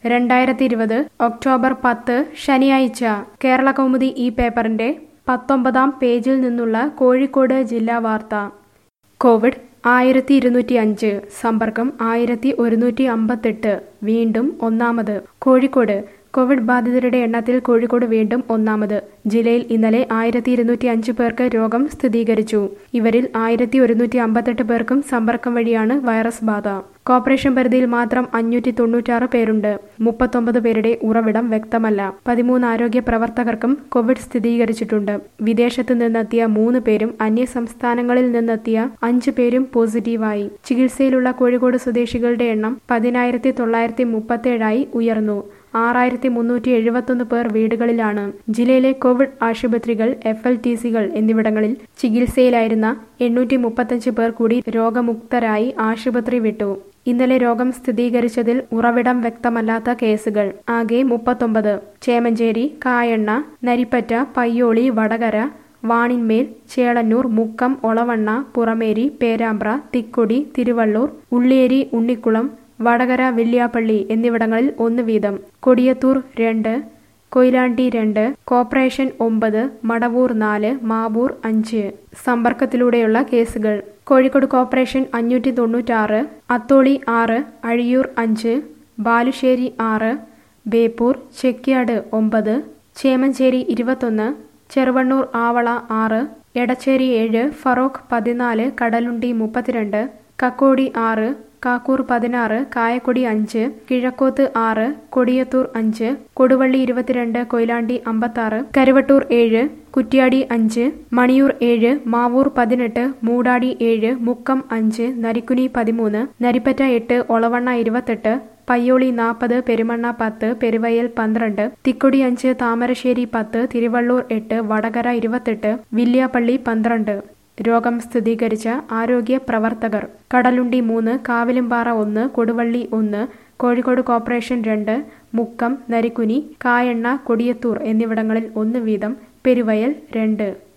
രണ്ടായിരത്തി ഇരുപത് ഒക്ടോബർ പത്ത് ശനിയാഴ്ച കേരള കൗമുദി ഈ പേപ്പറിന്റെ പത്തൊമ്പതാം പേജിൽ നിന്നുള്ള കോഴിക്കോട് ജില്ലാ വാർത്ത കോവിഡ് ആയിരത്തി ഇരുന്നൂറ്റി അഞ്ച് സമ്പർക്കം ആയിരത്തി ഒരുന്നൂറ്റി അമ്പത്തെട്ട് വീണ്ടും ഒന്നാമത് കോഴിക്കോട് കോവിഡ് ബാധിതരുടെ എണ്ണത്തിൽ കോഴിക്കോട് വീണ്ടും ഒന്നാമത് ജില്ലയിൽ ഇന്നലെ ആയിരത്തി ഇരുന്നൂറ്റി അഞ്ച് പേർക്ക് രോഗം സ്ഥിരീകരിച്ചു ഇവരിൽ ആയിരത്തി ഒരുന്നൂറ്റി അമ്പത്തെട്ട് പേർക്കും സമ്പർക്കം വഴിയാണ് വൈറസ് ബാധ കോർപ്പറേഷൻ പരിധിയിൽ മാത്രം അഞ്ഞൂറ്റി തൊണ്ണൂറ്റാറ് പേരുണ്ട് മുപ്പത്തൊമ്പത് പേരുടെ ഉറവിടം വ്യക്തമല്ല പതിമൂന്ന് ആരോഗ്യ പ്രവർത്തകർക്കും കോവിഡ് സ്ഥിരീകരിച്ചിട്ടുണ്ട് വിദേശത്ത് നിന്നെത്തിയ മൂന്ന് പേരും അന്യ സംസ്ഥാനങ്ങളിൽ നിന്നെത്തിയ അഞ്ചു പേരും പോസിറ്റീവായി ചികിത്സയിലുള്ള കോഴിക്കോട് സ്വദേശികളുടെ എണ്ണം പതിനായിരത്തി തൊള്ളായിരത്തി മുപ്പത്തേഴായി ഉയർന്നു ആറായിരത്തി മുന്നൂറ്റി എഴുപത്തൊന്ന് പേർ വീടുകളിലാണ് ജില്ലയിലെ കോവിഡ് ആശുപത്രികൾ എഫ് എൽ ടി സികൾ എന്നിവിടങ്ങളിൽ ചികിത്സയിലായിരുന്ന എണ്ണൂറ്റി മുപ്പത്തഞ്ച് പേർ കൂടി രോഗമുക്തരായി ആശുപത്രി വിട്ടു ഇന്നലെ രോഗം സ്ഥിരീകരിച്ചതിൽ ഉറവിടം വ്യക്തമല്ലാത്ത കേസുകൾ ആകെ മുപ്പത്തൊമ്പത് ചേമഞ്ചേരി കായണ്ണ നരിപ്പറ്റ പയ്യോളി വടകര വാണിന്മേൽ ചേളന്നൂർ മുക്കം ഒളവണ്ണ പുറമേരി പേരാമ്പ്ര തിക്കൊടി തിരുവള്ളൂർ ഉള്ളിയേരി ഉണ്ണിക്കുളം വടകര വെള്ളിയാപ്പള്ളി എന്നിവിടങ്ങളിൽ ഒന്ന് വീതം കൊടിയത്തൂർ രണ്ട് കൊയിലാണ്ടി രണ്ട് കോർപ്പറേഷൻ ഒമ്പത് മടവൂർ നാല് മാവൂർ അഞ്ച് സമ്പർക്കത്തിലൂടെയുള്ള കേസുകൾ കോഴിക്കോട് കോർപ്പറേഷൻ അഞ്ഞൂറ്റി തൊണ്ണൂറ്റാറ് അത്തോളി ആറ് അഴിയൂർ അഞ്ച് ബാലുശ്ശേരി ആറ് ബേപ്പൂർ ചെക്യാട് ഒമ്പത് ചേമഞ്ചേരി ഇരുപത്തൊന്ന് ചെറുവണ്ണൂർ ആവള ആറ് എടച്ചേരി ഏഴ് ഫറോക്ക് പതിനാല് കടലുണ്ടി മുപ്പത്തിരണ്ട് കക്കോടി ആറ് കാക്കൂർ പതിനാറ് കായക്കൊടി അഞ്ച് കിഴക്കോത്ത് ആറ് കൊടിയത്തൂർ അഞ്ച് കൊടുവള്ളി ഇരുപത്തിരണ്ട് കൊയിലാണ്ടി അമ്പത്താറ് കരുവട്ടൂർ ഏഴ് കുറ്റ്യാടി അഞ്ച് മണിയൂർ ഏഴ് മാവൂർ പതിനെട്ട് മൂടാടി ഏഴ് മുക്കം അഞ്ച് നരിക്കുനി പതിമൂന്ന് നരിപ്പറ്റ എട്ട് ഒളവണ്ണ ഇരുപത്തെട്ട് പയ്യോളി നാൽപ്പത് പെരുമണ്ണ പത്ത് പെരുവയൽ പന്ത്രണ്ട് തിക്കൊടി അഞ്ച് താമരശ്ശേരി പത്ത് തിരുവള്ളൂർ എട്ട് വടകര ഇരുപത്തെട്ട് വില്യാപ്പള്ളി പന്ത്രണ്ട് രോഗം സ്ഥിരീകരിച്ച ആരോഗ്യ പ്രവർത്തകർ കടലുണ്ടി മൂന്ന് കാവിലുംപാറ ഒന്ന് കൊടുവള്ളി ഒന്ന് കോഴിക്കോട് കോർപ്പറേഷൻ രണ്ട് മുക്കം നരിക്കുനി കായണ്ണ കൊടിയത്തൂർ എന്നിവിടങ്ങളിൽ ഒന്ന് വീതം പെരുവയൽ രണ്ട്